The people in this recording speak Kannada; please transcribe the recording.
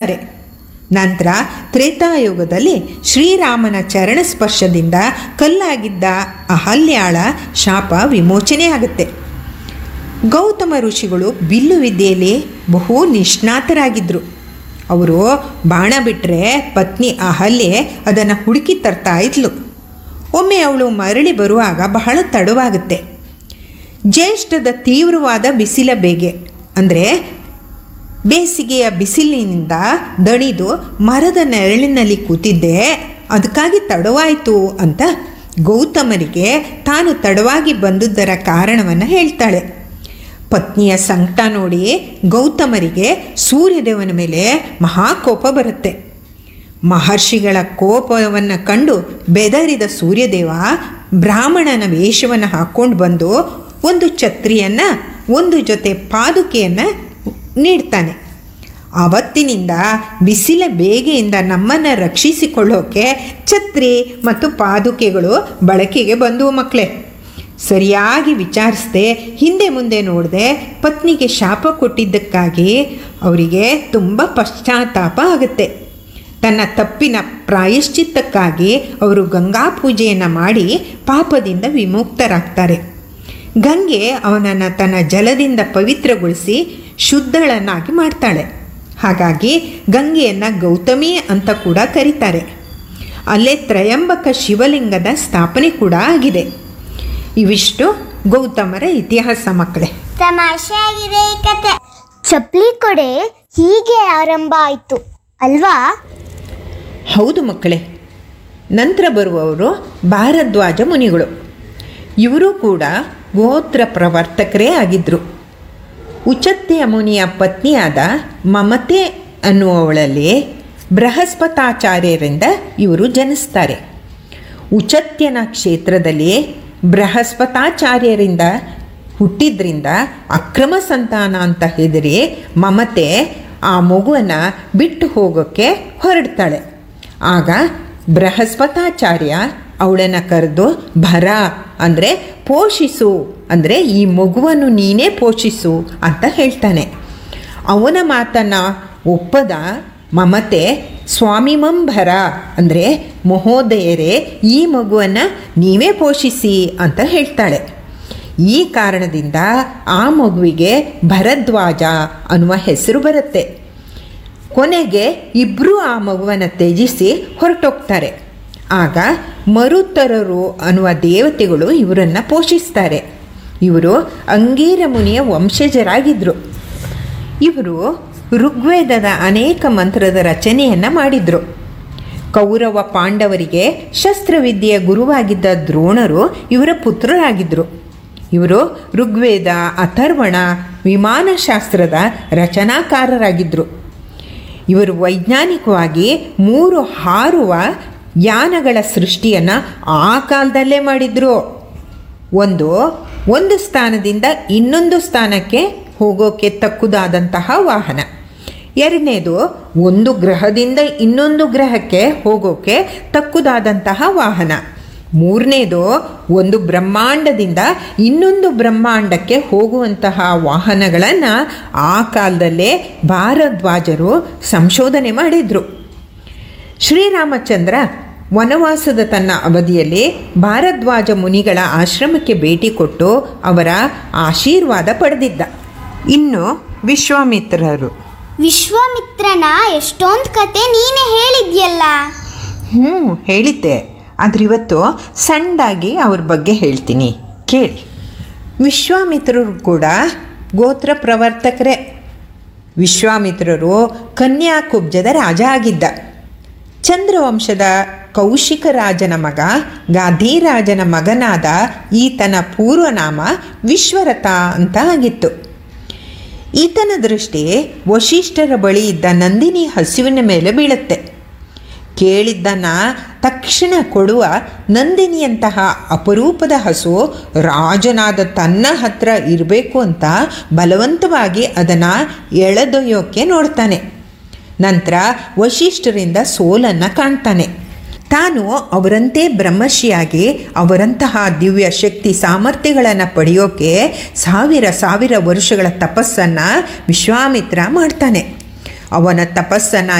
ಕೊಲ್ತಾರೆ ನಂತರ ತ್ರೇತಾಯುಗದಲ್ಲಿ ಶ್ರೀರಾಮನ ಚರಣ ಸ್ಪರ್ಶದಿಂದ ಕಲ್ಲಾಗಿದ್ದ ಅಹಲ್ಯಾಳ ಶಾಪ ವಿಮೋಚನೆ ಆಗುತ್ತೆ ಗೌತಮ ಋಷಿಗಳು ಬಿಲ್ಲು ವಿದ್ಯೆಯಲ್ಲಿ ಬಹು ನಿಷ್ಣಾತರಾಗಿದ್ದರು ಅವರು ಬಾಣ ಬಿಟ್ಟರೆ ಪತ್ನಿ ಅಹಲ್ಯೆ ಅದನ್ನು ಹುಡುಕಿ ತರ್ತಾ ಇದ್ಲು ಒಮ್ಮೆ ಅವಳು ಮರಳಿ ಬರುವಾಗ ಬಹಳ ತಡವಾಗುತ್ತೆ ಜ್ಯೇಷ್ಠದ ತೀವ್ರವಾದ ಬಿಸಿಲ ಬೇಗೆ ಅಂದರೆ ಬೇಸಿಗೆಯ ಬಿಸಿಲಿನಿಂದ ದಣಿದು ಮರದ ನೆರಳಿನಲ್ಲಿ ಕೂತಿದ್ದೆ ಅದಕ್ಕಾಗಿ ತಡವಾಯಿತು ಅಂತ ಗೌತಮರಿಗೆ ತಾನು ತಡವಾಗಿ ಬಂದುದರ ಕಾರಣವನ್ನು ಹೇಳ್ತಾಳೆ ಪತ್ನಿಯ ಸಂಕಟ ನೋಡಿ ಗೌತಮರಿಗೆ ಸೂರ್ಯದೇವನ ಮೇಲೆ ಮಹಾಕೋಪ ಬರುತ್ತೆ ಮಹರ್ಷಿಗಳ ಕೋಪವನ್ನು ಕಂಡು ಬೆದರಿದ ಸೂರ್ಯದೇವ ಬ್ರಾಹ್ಮಣನ ವೇಷವನ್ನು ಹಾಕ್ಕೊಂಡು ಬಂದು ಒಂದು ಛತ್ರಿಯನ್ನು ಒಂದು ಜೊತೆ ಪಾದುಕೆಯನ್ನು ನೀಡ್ತಾನೆ ಆವತ್ತಿನಿಂದ ಬಿಸಿಲ ಬೇಗೆಯಿಂದ ನಮ್ಮನ್ನು ರಕ್ಷಿಸಿಕೊಳ್ಳೋಕೆ ಛತ್ರಿ ಮತ್ತು ಪಾದುಕೆಗಳು ಬಳಕೆಗೆ ಬಂದುವು ಮಕ್ಕಳೇ ಸರಿಯಾಗಿ ವಿಚಾರಿಸದೆ ಹಿಂದೆ ಮುಂದೆ ನೋಡದೆ ಪತ್ನಿಗೆ ಶಾಪ ಕೊಟ್ಟಿದ್ದಕ್ಕಾಗಿ ಅವರಿಗೆ ತುಂಬ ಪಶ್ಚಾತ್ತಾಪ ಆಗುತ್ತೆ ತನ್ನ ತಪ್ಪಿನ ಪ್ರಾಯಶ್ಚಿತ್ತಕ್ಕಾಗಿ ಅವರು ಗಂಗಾ ಪೂಜೆಯನ್ನು ಮಾಡಿ ಪಾಪದಿಂದ ವಿಮುಕ್ತರಾಗ್ತಾರೆ ಗಂಗೆ ಅವನನ್ನು ತನ್ನ ಜಲದಿಂದ ಪವಿತ್ರಗೊಳಿಸಿ ಶುದ್ಧಳನ್ನಾಗಿ ಮಾಡ್ತಾಳೆ ಹಾಗಾಗಿ ಗಂಗೆಯನ್ನು ಗೌತಮಿ ಅಂತ ಕೂಡ ಕರೀತಾರೆ ಅಲ್ಲೇ ತ್ರಯಂಬಕ ಶಿವಲಿಂಗದ ಸ್ಥಾಪನೆ ಕೂಡ ಆಗಿದೆ ಇವಿಷ್ಟು ಗೌತಮರ ಇತಿಹಾಸ ಮಕ್ಕಳೇ ತಮಾಷೆ ಆಗಿದೆ ಈ ಕತೆ ಚಪ್ಲಿ ಕೊಡೆ ಹೀಗೆ ಆರಂಭ ಆಯ್ತು ಅಲ್ವಾ ಹೌದು ಮಕ್ಕಳೇ ನಂತರ ಬರುವವರು ಭಾರದ್ವಾಜ ಮುನಿಗಳು ಇವರು ಕೂಡ ಗೋತ್ರ ಪ್ರವರ್ತಕರೇ ಆಗಿದ್ದರು ಉಚತ್ಯ ಮುನಿಯ ಪತ್ನಿಯಾದ ಮಮತೆ ಅನ್ನುವವಳಲ್ಲಿ ಬೃಹಸ್ಪತಾಚಾರ್ಯರಿಂದ ಇವರು ಜನಿಸ್ತಾರೆ ಉಚತ್ಯನ ಕ್ಷೇತ್ರದಲ್ಲಿ ಬೃಹಸ್ಪತಾಚಾರ್ಯರಿಂದ ಹುಟ್ಟಿದ್ರಿಂದ ಅಕ್ರಮ ಸಂತಾನ ಅಂತ ಹೆದರಿ ಮಮತೆ ಆ ಮಗುವನ್ನು ಬಿಟ್ಟು ಹೋಗೋಕ್ಕೆ ಹೊರಡ್ತಾಳೆ ಆಗ ಬೃಹಸ್ಪತಾಚಾರ್ಯ ಅವಳನ್ನು ಕರೆದು ಭರ ಅಂದರೆ ಪೋಷಿಸು ಅಂದರೆ ಈ ಮಗುವನ್ನು ನೀನೇ ಪೋಷಿಸು ಅಂತ ಹೇಳ್ತಾನೆ ಅವನ ಮಾತನ್ನು ಒಪ್ಪದ ಮಮತೆ ಸ್ವಾಮಿಮಂಭರ ಅಂದರೆ ಮಹೋದಯರೇ ಈ ಮಗುವನ್ನು ನೀವೇ ಪೋಷಿಸಿ ಅಂತ ಹೇಳ್ತಾಳೆ ಈ ಕಾರಣದಿಂದ ಆ ಮಗುವಿಗೆ ಭರದ್ವಾಜ ಅನ್ನುವ ಹೆಸರು ಬರುತ್ತೆ ಕೊನೆಗೆ ಇಬ್ಬರೂ ಆ ಮಗುವನ್ನು ತ್ಯಜಿಸಿ ಹೊರಟೋಗ್ತಾರೆ ಆಗ ಮರುತರರು ಅನ್ನುವ ದೇವತೆಗಳು ಇವರನ್ನು ಪೋಷಿಸ್ತಾರೆ ಇವರು ಅಂಗೀರ ಮುನಿಯ ವಂಶಜರಾಗಿದ್ದರು ಇವರು ಋಗ್ವೇದದ ಅನೇಕ ಮಂತ್ರದ ರಚನೆಯನ್ನು ಮಾಡಿದರು ಕೌರವ ಪಾಂಡವರಿಗೆ ಶಸ್ತ್ರವಿದ್ಯೆಯ ಗುರುವಾಗಿದ್ದ ದ್ರೋಣರು ಇವರ ಪುತ್ರರಾಗಿದ್ದರು ಇವರು ಋಗ್ವೇದ ಅಥರ್ವಣ ವಿಮಾನಶಾಸ್ತ್ರದ ರಚನಾಕಾರರಾಗಿದ್ದರು ಇವರು ವೈಜ್ಞಾನಿಕವಾಗಿ ಮೂರು ಹಾರುವ ಯಾನಗಳ ಸೃಷ್ಟಿಯನ್ನು ಆ ಕಾಲದಲ್ಲೇ ಮಾಡಿದರು ಒಂದು ಒಂದು ಸ್ಥಾನದಿಂದ ಇನ್ನೊಂದು ಸ್ಥಾನಕ್ಕೆ ಹೋಗೋಕ್ಕೆ ತಕ್ಕುದಾದಂತಹ ವಾಹನ ಎರಡನೇದು ಒಂದು ಗ್ರಹದಿಂದ ಇನ್ನೊಂದು ಗ್ರಹಕ್ಕೆ ಹೋಗೋಕ್ಕೆ ತಕ್ಕುದಾದಂತಹ ವಾಹನ ಮೂರನೇದು ಒಂದು ಬ್ರಹ್ಮಾಂಡದಿಂದ ಇನ್ನೊಂದು ಬ್ರಹ್ಮಾಂಡಕ್ಕೆ ಹೋಗುವಂತಹ ವಾಹನಗಳನ್ನು ಆ ಕಾಲದಲ್ಲೇ ಭಾರದ್ವಾಜರು ಸಂಶೋಧನೆ ಮಾಡಿದರು ಶ್ರೀರಾಮಚಂದ್ರ ವನವಾಸದ ತನ್ನ ಅವಧಿಯಲ್ಲಿ ಭಾರದ್ವಾಜ ಮುನಿಗಳ ಆಶ್ರಮಕ್ಕೆ ಭೇಟಿ ಕೊಟ್ಟು ಅವರ ಆಶೀರ್ವಾದ ಪಡೆದಿದ್ದ ಇನ್ನು ವಿಶ್ವಾಮಿತ್ರರು ವಿಶ್ವಾಮಿತ್ರನ ಎಷ್ಟೊಂದು ಕತೆ ನೀನೇ ಹೇಳಿದ್ಯಲ್ಲ ಹ್ಞೂ ಹೇಳಿದ್ದೆ ಆದರೆ ಇವತ್ತು ಸಣ್ಣದಾಗಿ ಅವ್ರ ಬಗ್ಗೆ ಹೇಳ್ತೀನಿ ಕೇಳಿ ವಿಶ್ವಾಮಿತ್ರರು ಕೂಡ ಗೋತ್ರ ಪ್ರವರ್ತಕರೇ ವಿಶ್ವಾಮಿತ್ರರು ಕನ್ಯಾಕುಬ್ಜದ ರಾಜ ಆಗಿದ್ದ ಚಂದ್ರವಂಶದ ಕೌಶಿಕ ರಾಜನ ಮಗ ಗಾಧಿರಾಜನ ಮಗನಾದ ಈತನ ಪೂರ್ವನಾಮ ವಿಶ್ವರಥ ಅಂತ ಆಗಿತ್ತು ಈತನ ದೃಷ್ಟಿ ವಶಿಷ್ಠರ ಬಳಿ ಇದ್ದ ನಂದಿನಿ ಹಸುವಿನ ಮೇಲೆ ಬೀಳುತ್ತೆ ಕೇಳಿದ್ದನ್ನ ತಕ್ಷಣ ಕೊಡುವ ನಂದಿನಿಯಂತಹ ಅಪರೂಪದ ಹಸು ರಾಜನಾದ ತನ್ನ ಹತ್ರ ಇರಬೇಕು ಅಂತ ಬಲವಂತವಾಗಿ ಅದನ್ನು ಎಳೆದೊಯ್ಯೋಕ್ಕೆ ನೋಡ್ತಾನೆ ನಂತರ ವಶಿಷ್ಠರಿಂದ ಸೋಲನ್ನು ಕಾಣ್ತಾನೆ ತಾನು ಅವರಂತೆ ಬ್ರಹ್ಮರ್ಷಿಯಾಗಿ ಅವರಂತಹ ದಿವ್ಯ ಶಕ್ತಿ ಸಾಮರ್ಥ್ಯಗಳನ್ನು ಪಡೆಯೋಕೆ ಸಾವಿರ ಸಾವಿರ ವರ್ಷಗಳ ತಪಸ್ಸನ್ನು ವಿಶ್ವಾಮಿತ್ರ ಮಾಡ್ತಾನೆ ಅವನ ತಪಸ್ಸನ್ನು